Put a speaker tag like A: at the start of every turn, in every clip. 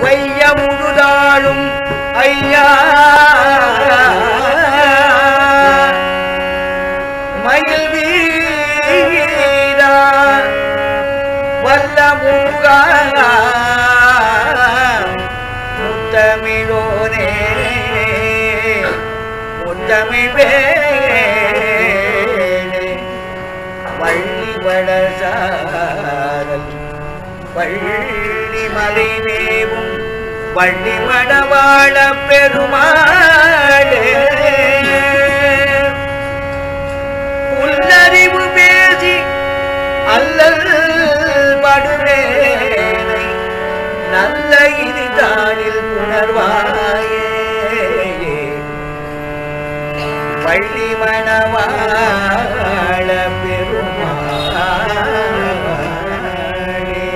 A: வைய முழுதாளும் ஐயா மயில் வீரா வல்ல முருகா முத்தமிழோனே முத்தமிழே வள்ளி வளசாரல் வள்ளி மலை மேவும் வள்ளி மடவாழ பெருமாளே உள்ளறிவு பேசி அல்லல் படுவேனை நல்ல இதுதானில் உணர்வாயே வள்ளி மணவாழ பெருமாளே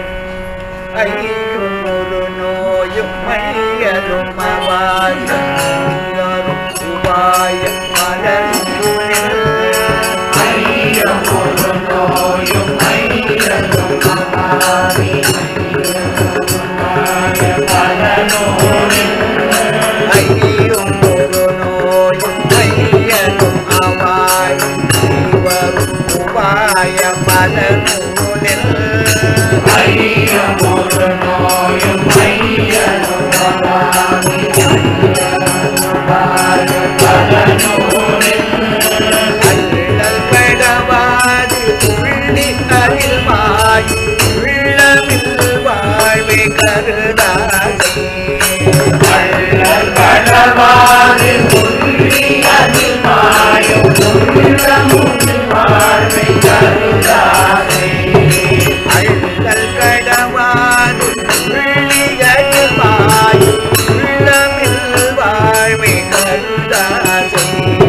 A: ஐயும் ஒரு நோயும் மையலும் அவாயும் உபாய மலர்ந்துனில் ஐயும் ஒரு நோயும் மையலும் அவாயும் இவரும் உபாய மலர்ந்துனில் அள்ளல் கடவாது உள்ளி அருள் மாய் உள்ளமில் வாழ்வை கருதாதே அள்ளல் கடவாது உள்ளி அருள் மாய் உள்ளமில் வாழ்வை கருதாதே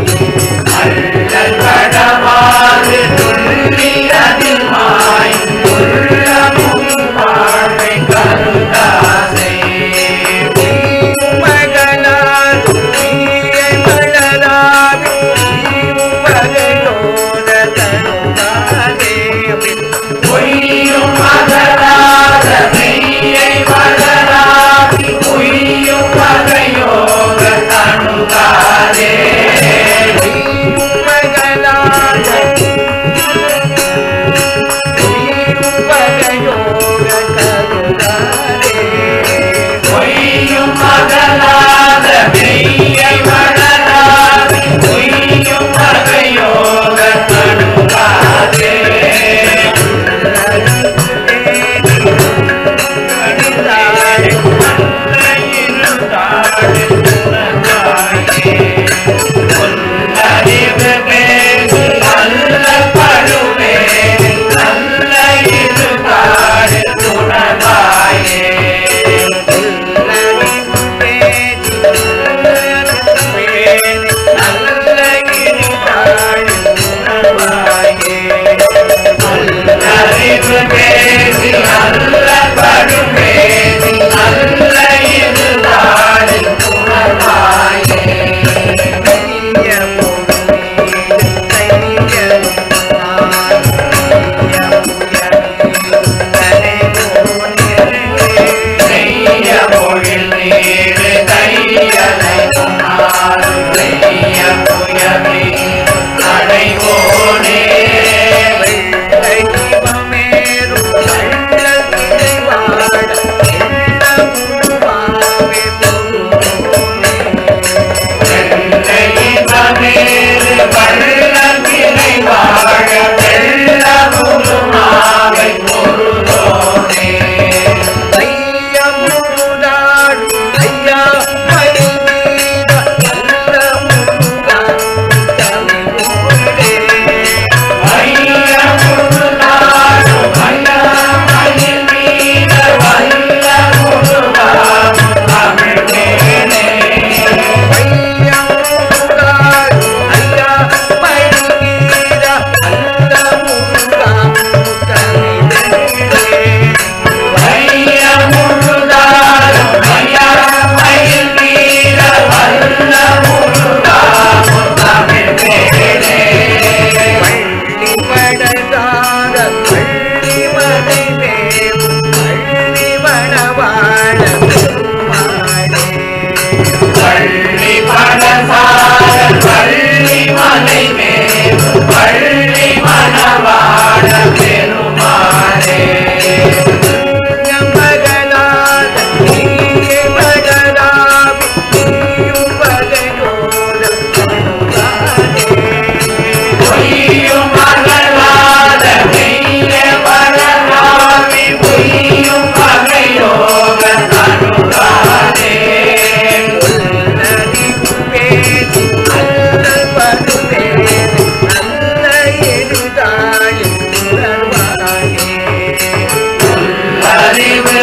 A: மகனாது நீயை மலராது நீயும் பகலோத தருவாதே
B: பொய்யும் மகளாத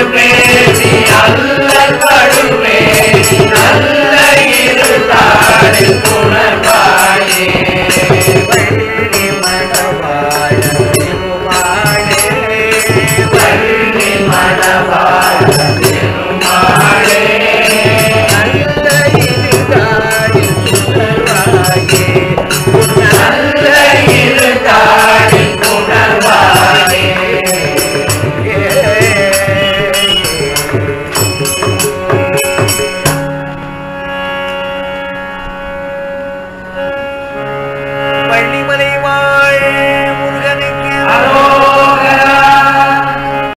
A: படுமே நீ அல்லல் படுமே நல்ல இருளாடில் புணர்வாயே
B: பள்ளி மணவாழ திருமாலே
A: பள்ளி மணவாழ திருமாலே
B: நல்ல இருளாடில் புணர்வாயே
A: நல்ல இருளாடில் புணர்வாயே
B: பள்ளிமலை வாழ் முருகனுக்கு
A: அரோகரா